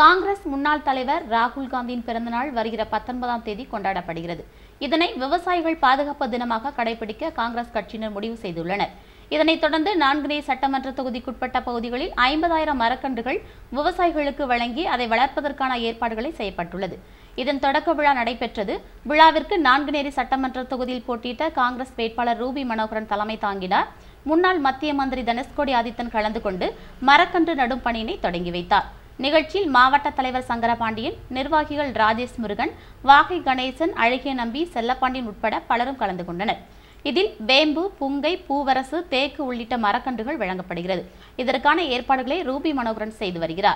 காங்கிரஸ் முன்னாள் தலைவர் ராகுல் காந்தியின் பிறந்தநாள் வருகிற பத்தொன்பதாம் தேதி கொண்டாடப்படுகிறது இதனை விவசாயிகள் பாதுகாப்பு தினமாக கடைபிடிக்க காங்கிரஸ் கட்சியினர் முடிவு செய்துள்ளனர் இதனைத் தொடர்ந்து நான்குநே சட்டமன்ற தொகுதிக்குட்பட்ட பகுதிகளில் ஐம்பதாயிரம் மரக்கன்றுகள் விவசாயிகளுக்கு வழங்கி அதை வளர்ப்பதற்கான ஏற்பாடுகளை செய்யப்பட்டுள்ளது இதன் தொடக்க விழா நடைபெற்றது விழாவிற்கு நான்குநேரி சட்டமன்ற தொகுதியில் போட்டியிட்ட காங்கிரஸ் வேட்பாளர் ரூபி மனோகரன் தலைமை தாங்கினார் முன்னாள் மத்திய மந்திரி தனுஷ்கோடி ஆதித்தன் கலந்து கொண்டு மரக்கன்று நடும் பணியினை தொடங்கி வைத்தார் நிகழ்ச்சியில் மாவட்ட தலைவர் சங்கரபாண்டியன் நிர்வாகிகள் ராஜேஷ் முருகன் வாகை கணேசன் அழகிய நம்பி செல்லப்பாண்டியன் உட்பட பலரும் கலந்து கொண்டனர் இதில் வேம்பு புங்கை பூவரசு தேக்கு உள்ளிட்ட மரக்கன்றுகள் வழங்கப்படுகிறது இதற்கான ஏற்பாடுகளை ரூபி மனோகரன் செய்து வருகிறார்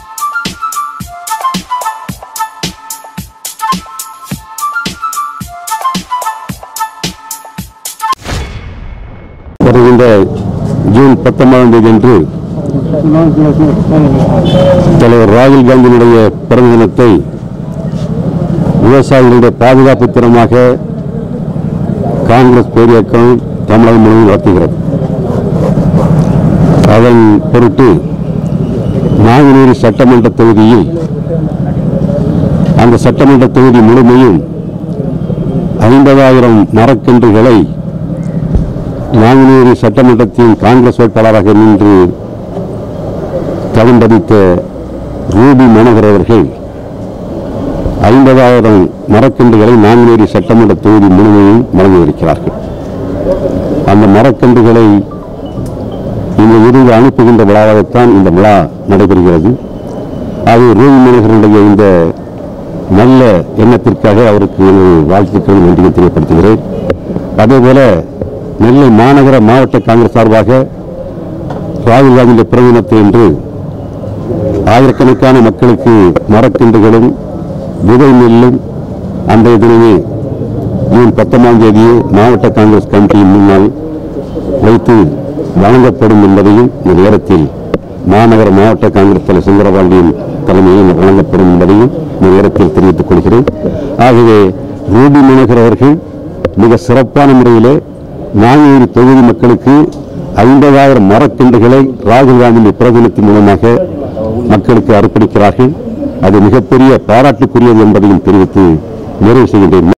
வருகின்ற ஜூன் பத்தொன்பதாம் தேதி அன்று தலைவர் ராகுல் காந்தியினுடைய பிறந்த தினத்தை விவசாயிகளுடைய பாதுகாப்பு தினமாக காங்கிரஸ் பேரியக்கம் தமிழகம் முழுவதும் நடத்துகிறது அதன் பொருட்டு நாங்குநேரி சட்டமன்ற தொகுதியில் அந்த சட்டமன்ற தொகுதி முழுமையும் ஐம்பதாயிரம் மரக்கன்றுகளை நாங்குநேரி சட்டமன்றத்தின் காங்கிரஸ் வேட்பாளராக நின்று தகுந்தளித்த ரூபி மனோகர் அவர்கள் ஐம்பதாயிரம் மரக்கன்றுகளை நாங்குநேரி சட்டமன்ற தொகுதி முழுமையும் வழங்கியிருக்கிறார்கள் அந்த மரக்கன்றுகளை இந்த விருது அனுப்புகின்ற விழாவாகத்தான் இந்த விழா நடைபெறுகிறது அது ரூபி மனோகருடைய இந்த நல்ல எண்ணத்திற்காக அவருக்கு எனது வாழ்த்துக்கள் நன்றியை தெரியப்படுத்துகிறேன் அதேபோல நெல்லை மாநகர மாவட்ட காங்கிரஸ் சார்பாக ராகுல் காந்தியுடைய பிறந்த என்று ஆயிரக்கணக்கான மக்களுக்கு மரக்கன்றுகளும் விதை நெல்லும் அன்றைய தினமே ஜூன் பத்தொன்பதாம் தேதியே மாவட்ட காங்கிரஸ் கமிட்டியின் முன்னால் வைத்து வழங்கப்படும் என்பதையும் இந்த நேரத்தில் மாநகர மாவட்ட காங்கிரஸ் தலைவர் சுந்தரபாண்டியன் தலைமையில் வழங்கப்படும் என்பதையும் இந்த நேரத்தில் தெரிவித்துக் கொள்கிறேன் ஆகவே ரூபி மனோகர் அவர்கள் மிக சிறப்பான முறையிலே நாங்குநேரி தொகுதி மக்களுக்கு ஐம்பதாயிரம் மரக்கன்றுகளை ராகுல் காந்தியின் பிரதிநிதித்தின் மூலமாக மக்களுக்கு அர்ப்பணிக்கிறார்கள் அது மிகப்பெரிய பாராட்டுக்குரியது என்பதையும் தெரிவித்து நிறைவு செய்கின்றேன்